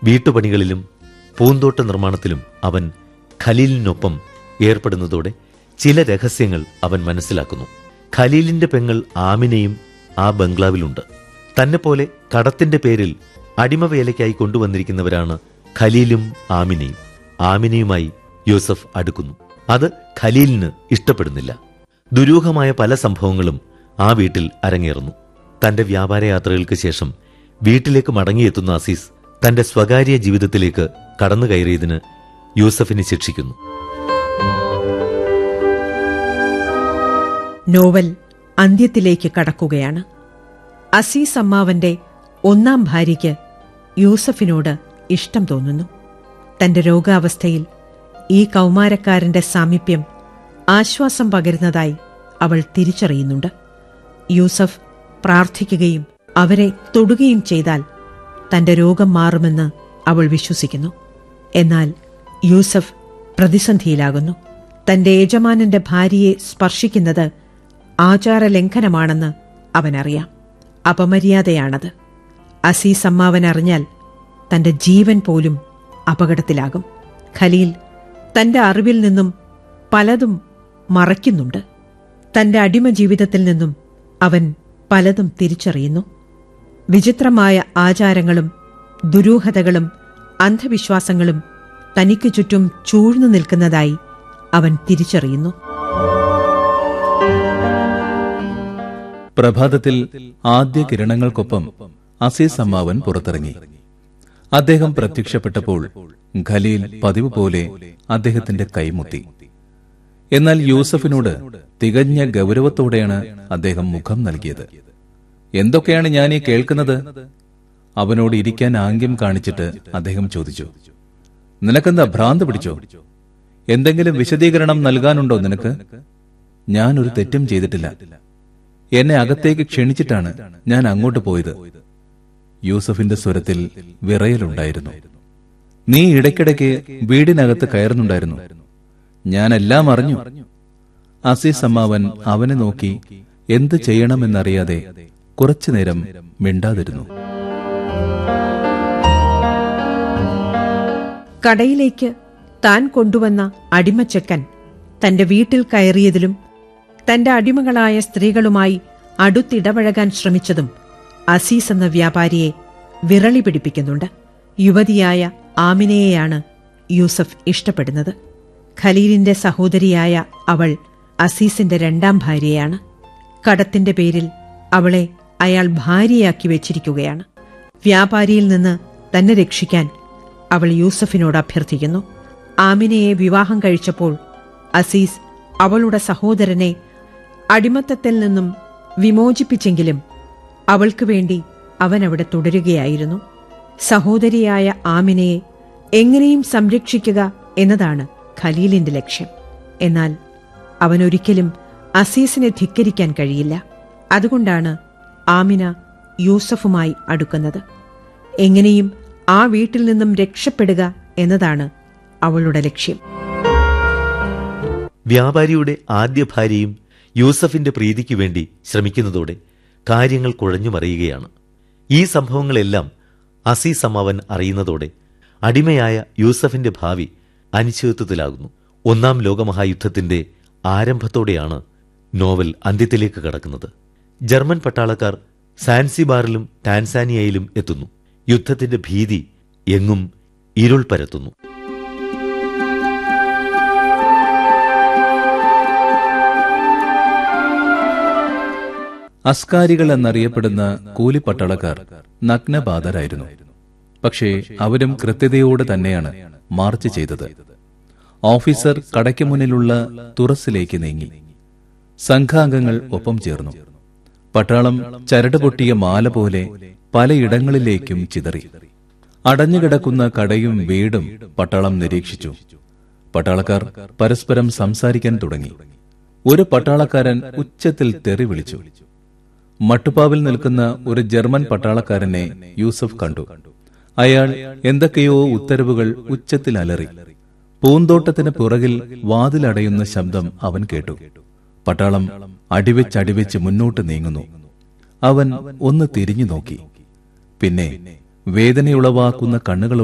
വീട്ടുപണികളിലും പൂന്തോട്ട നിർമ്മാണത്തിലും അവൻ ഖലീലിനൊപ്പം ഏർപ്പെടുന്നതോടെ ചില രഹസ്യങ്ങൾ അവൻ മനസ്സിലാക്കുന്നു ഖലീലിന്റെ പെങ്ങൾ ആമിനയും ആ ബംഗ്ലാവിലുണ്ട് തന്നെപ്പോലെ കടത്തിന്റെ പേരിൽ അടിമവേലയ്ക്കായി കൊണ്ടുവന്നിരിക്കുന്നവരാണ് ഖലീലും ആമിനയും ആമിനയുമായി യൂസഫ് അടുക്കുന്നു അത് ഖലീലിന് ഇഷ്ടപ്പെടുന്നില്ല ദുരൂഹമായ പല സംഭവങ്ങളും ആ വീട്ടിൽ അരങ്ങേറുന്നു തന്റെ വ്യാപാര യാത്രകൾക്ക് ശേഷം വീട്ടിലേക്ക് മടങ്ങിയെത്തുന്ന അസീസ് തന്റെ സ്വകാര്യ ജീവിതത്തിലേക്ക് കടന്നു കയറിയതിന് യൂസഫിനെ ശിക്ഷിക്കുന്നു നോവൽ അന്ത്യത്തിലേക്ക് കടക്കുകയാണ് അസീസ് അമ്മാവന്റെ ഒന്നാം ഭാര്യയ്ക്ക് യൂസഫിനോട് ഇഷ്ടം തോന്നുന്നു തന്റെ രോഗാവസ്ഥയിൽ ഈ കൗമാരക്കാരന്റെ സാമീപ്യം ആശ്വാസം പകരുന്നതായി അവൾ തിരിച്ചറിയുന്നുണ്ട് യൂസഫ് പ്രാർത്ഥിക്കുകയും അവരെ തൊടുകയും ചെയ്താൽ തന്റെ രോഗം മാറുമെന്ന് അവൾ വിശ്വസിക്കുന്നു എന്നാൽ യൂസഫ് പ്രതിസന്ധിയിലാകുന്നു തന്റെ യജമാനന്റെ ഭാര്യയെ സ്പർശിക്കുന്നത് ആചാരലംഘനമാണെന്ന് അവനറിയാം അപമര്യാദയാണത് അസീസ് അമ്മാവൻ അറിഞ്ഞാൽ തന്റെ ജീവൻ പോലും അപകടത്തിലാകും ഖലീൽ തന്റെ അറിവിൽ നിന്നും പലതും മറയ്ക്കുന്നുണ്ട് തന്റെ അടിമ ജീവിതത്തിൽ നിന്നും അവൻ പലതും തിരിച്ചറിയുന്നു വിചിത്രമായ ആചാരങ്ങളും ദുരൂഹതകളും അന്ധവിശ്വാസങ്ങളും തനിക്കു ചുറ്റും ചൂഴ്ന്നു നിൽക്കുന്നതായി അവൻ തിരിച്ചറിയുന്നു പ്രഭാതത്തിൽ ആദ്യ കിരണങ്ങൾക്കൊപ്പം അസീസ് അമ്മാവൻ പുറത്തിറങ്ങി അദ്ദേഹം പ്രത്യക്ഷപ്പെട്ടപ്പോൾ ഖലീൽ പതിവ് പോലെ അദ്ദേഹത്തിന്റെ കൈമുത്തി എന്നാൽ യൂസഫിനോട് തികഞ്ഞ ഗൗരവത്തോടെയാണ് അദ്ദേഹം മുഖം നൽകിയത് എന്തൊക്കെയാണ് ഞാൻ ഈ കേൾക്കുന്നത് അവനോട് ഇരിക്കാൻ ആംഗ്യം കാണിച്ചിട്ട് അദ്ദേഹം ചോദിച്ചു നിനക്കെന്താ ഭ്രാന്ത് പിടിച്ചോ എന്തെങ്കിലും വിശദീകരണം നൽകാനുണ്ടോ നിനക്ക് ഞാൻ ഒരു തെറ്റും ചെയ്തിട്ടില്ല എന്നെ അകത്തേക്ക് ക്ഷണിച്ചിട്ടാണ് ഞാൻ അങ്ങോട്ട് പോയത് യൂസഫിന്റെ സ്വരത്തിൽ വിറയലുണ്ടായിരുന്നു നീ ഇടയ്ക്കിടയ്ക്ക് വീടിനകത്ത് കയറുന്നുണ്ടായിരുന്നു ഞാൻ എല്ലാം അറിഞ്ഞു അസീസ് അമ്മാവൻ അവനെ നോക്കി എന്ത് ചെയ്യണമെന്നറിയാതെ കുറച്ചുനേരം മിണ്ടാതിരുന്നു കടയിലേക്ക് താൻ കൊണ്ടുവന്ന അടിമച്ചക്കൻ തന്റെ വീട്ടിൽ കയറിയതിലും തന്റെ അടിമകളായ സ്ത്രീകളുമായി അടുത്തിടപഴകാൻ ശ്രമിച്ചതും അസീസ് എന്ന വ്യാപാരിയെ വിറളി പിടിപ്പിക്കുന്നുണ്ട് യുവതിയായ ആമിനയെയാണ് യൂസഫ് ഇഷ്ടപ്പെടുന്നത് ഖലീലിന്റെ സഹോദരിയായ അവൾ അസീസിന്റെ രണ്ടാം ഭാര്യയാണ് കടത്തിന്റെ പേരിൽ അവളെ അയാൾ ഭാര്യയാക്കി വെച്ചിരിക്കുകയാണ് വ്യാപാരിയിൽ നിന്ന് തന്നെ രക്ഷിക്കാൻ അവൾ യൂസഫിനോട് അഭ്യർത്ഥിക്കുന്നു ആമിനയെ വിവാഹം കഴിച്ചപ്പോൾ അസീസ് അവളുടെ സഹോദരനെ അടിമത്തത്തിൽ നിന്നും വിമോചിപ്പിച്ചെങ്കിലും അവൾക്ക് വേണ്ടി അവൻ അവിടെ തുടരുകയായിരുന്നു സഹോദരിയായ ആമിനയെ എങ്ങനെയും സംരക്ഷിക്കുക എന്നതാണ് ഖലീലിന്റെ ലക്ഷ്യം എന്നാൽ അവനൊരിക്കലും അസീസിനെ ധിക്കരിക്കാൻ കഴിയില്ല അതുകൊണ്ടാണ് ആമിന യൂസഫുമായി അടുക്കുന്നത് എങ്ങനെയും ആ വീട്ടിൽ നിന്നും രക്ഷപ്പെടുക എന്നതാണ് അവളുടെ ലക്ഷ്യം വ്യാപാരിയുടെ ആദ്യ ഭാര്യയും യൂസഫിന്റെ പ്രീതിക്ക് വേണ്ടി ശ്രമിക്കുന്നതോടെ കാര്യങ്ങൾ കുഴഞ്ഞു മറിയുകയാണ് ഈ സംഭവങ്ങളെല്ലാം അസീസ് അമ്മാവൻ അറിയുന്നതോടെ അടിമയായ യൂസഫിന്റെ ഭാവി അനിശ്ചിതത്വത്തിലാകുന്നു ഒന്നാം ലോകമഹായുദ്ധത്തിന്റെ ആരംഭത്തോടെയാണ് നോവൽ അന്ത്യത്തിലേക്ക് കടക്കുന്നത് ജർമ്മൻ പട്ടാളക്കാർ സാൻസിബാറിലും ടാൻസാനിയയിലും എത്തുന്നു യുദ്ധത്തിന്റെ ഭീതി എങ്ങും ഇരുൾ പരത്തുന്നു അസ്കാരികൾ എന്നറിയപ്പെടുന്ന കൂലിപ്പട്ടാളക്കാർ നഗ്നബാധരായിരുന്നു പക്ഷേ അവരും കൃത്യതയോടെ തന്നെയാണ് മാർച്ച് ചെയ്തത് ഓഫീസർ കടയ്ക്ക് മുന്നിലുള്ള തുറസിലേക്ക് നീങ്ങി സംഘാംഗങ്ങൾ ഒപ്പം ചേർന്നു പട്ടാളം ചരട് പൊട്ടിയ മാല പോലെ പലയിടങ്ങളിലേക്കും ചിതറി അടഞ്ഞുകിടക്കുന്ന കടയും വീടും പട്ടാളം നിരീക്ഷിച്ചു പട്ടാളക്കാർ പരസ്പരം സംസാരിക്കാൻ തുടങ്ങി ഒരു പട്ടാളക്കാരൻ ഉച്ചത്തിൽ തെറി വിളിച്ചു മട്ടുപ്പാവിൽ നിൽക്കുന്ന ഒരു ജർമ്മൻ പട്ടാളക്കാരനെ യൂസഫ് കണ്ടു അയാൾ എന്തൊക്കെയോ ഉത്തരവുകൾ ഉച്ചത്തിൽ അലറി പൂന്തോട്ടത്തിന് പുറകിൽ വാതിലടയുന്ന ശബ്ദം അവൻ കേട്ടു പട്ടാളം അടിവെച്ചടിവെച്ച് മുന്നോട്ട് നീങ്ങുന്നു അവൻ ഒന്ന് തിരിഞ്ഞു നോക്കി പിന്നെ വേദനയുളവാക്കുന്ന കണ്ണുകളോടെ